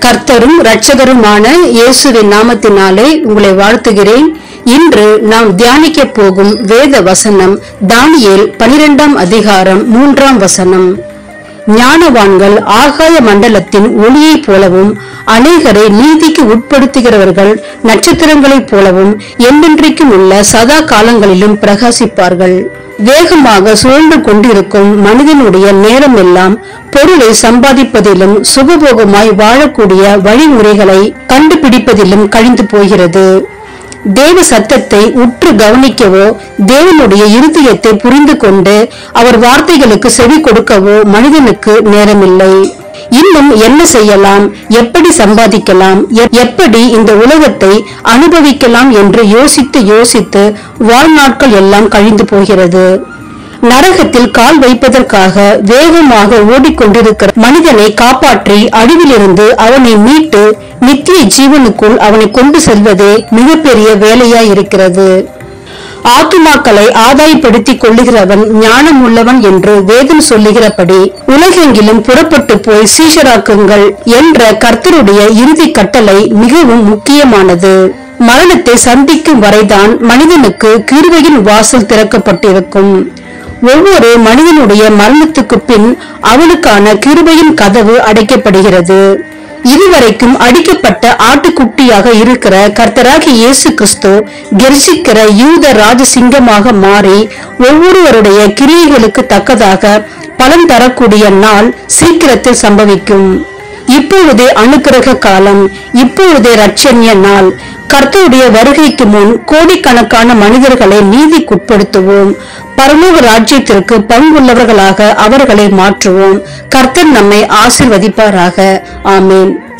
கர்த்தரும் இரட்சகருமான இயேசுவின் நாமத்தினாலே உங்களை வாழ்த்துகிறேன் இன்று நாம் தியானிக்க போகும் வேத வசனம் தானியேல் பனிரெண்டாம் அதிகாரம் மூன்றாம் வசனம் ஞானவான்கள் ஆகாய மண்டலத்தின் ஒளியைப் போலவும் அநேகரை நீதிக்கு உட்படுத்துகிறவர்கள் நட்சத்திரங்களைப் போலவும் என்றென்றைக்கும் உள்ள சதா காலங்களிலும் பிரகாசிப்பார்கள் வேகமாக சுழன்று கொண்டிருக்கும் மனிதனுடைய நேரம் எல்லாம் பொருளை சம்பாதிப்பதிலும் சுகபோகமாய் வாழக்கூடிய வழிமுறைகளை கண்டுபிடிப்பதிலும் கழிந்து போகிறது தேவ சத்தத்தை உற்று கவனிக்கவோ தேவனுடைய இருதயத்தை புரிந்து கொண்டு அவர் வார்த்தைகளுக்கு செவி கொடுக்கவோ மனிதனுக்கு நேரமில்லை இன்னும் என்ன செய்யலாம் எப்படி சம்பாதிக்கலாம் எ- எப்படி இந்த உலகத்தை அனுபவிக்கலாம் என்று யோசித்து யோசித்து வாழ்நாட்கள் எல்லாம் கழிந்து போகிறது நரகத்தில் கால் வைப்பதற்காக வேகமாக ஓடிக்கொண்டிருக்கிற மனிதனை காப்பாற்றி அழிவிலிருந்து அவனை மீட்டு நித்திய ஜீவனுக்குள் அவனை கொண்டு செல்வதே மிகப்பெரிய வேலையாய் இருக்கிறது ஆத்துமாக்களை ஆதாயப்படுத்திக் கொள்ளுகிறவன் ஞானம் உள்ளவன் என்று வேதம் சொல்லுகிறபடி உலகெங்கிலும் புறப்பட்டு போய் சீஷராக்குங்கள் என்ற கர்த்தருடைய இறுதி கட்டளை மிகவும் முக்கியமானது மரணத்தை சந்திக்கும் வரைதான் மனிதனுக்கு கிருபையின் வாசல் திறக்கப்பட்டிருக்கும் ஒவ்வொரு மனிதனுடைய மரணத்துக்கு பின் அவனுக்கான கிருபையின் கதவு அடைக்கப்படுகிறது இதுவரைக்கும் அடிக்கப்பட்ட ஆட்டுக்குட்டியாக இருக்கிற கர்த்தராகிய இயேசு கிறிஸ்து கெர்சிக்கிற யூத ராஜசிங்கமாக மாறி ஒவ்வொருவருடைய கிரியைகளுக்கு தக்கதாக பலன் தரக்கூடிய நாள் சீக்கிரத்தில் சம்பவிக்கும் இப்பொழுதே அனுக்கிரக காலம் இப்பொழுதே ரட்சண்ய நாள் கர்த்தருடைய வருகைக்கு முன் கோடிக்கணக்கான மனிதர்களை நீதிக்குட்படுத்துவோம் பரலோக ராஜ்யத்திற்கு பங்குள்ளவர்களாக அவர்களை மாற்றுவோம் கர்த்தர் நம்மை ஆசிர்வதிப்பாராக ஆமேன்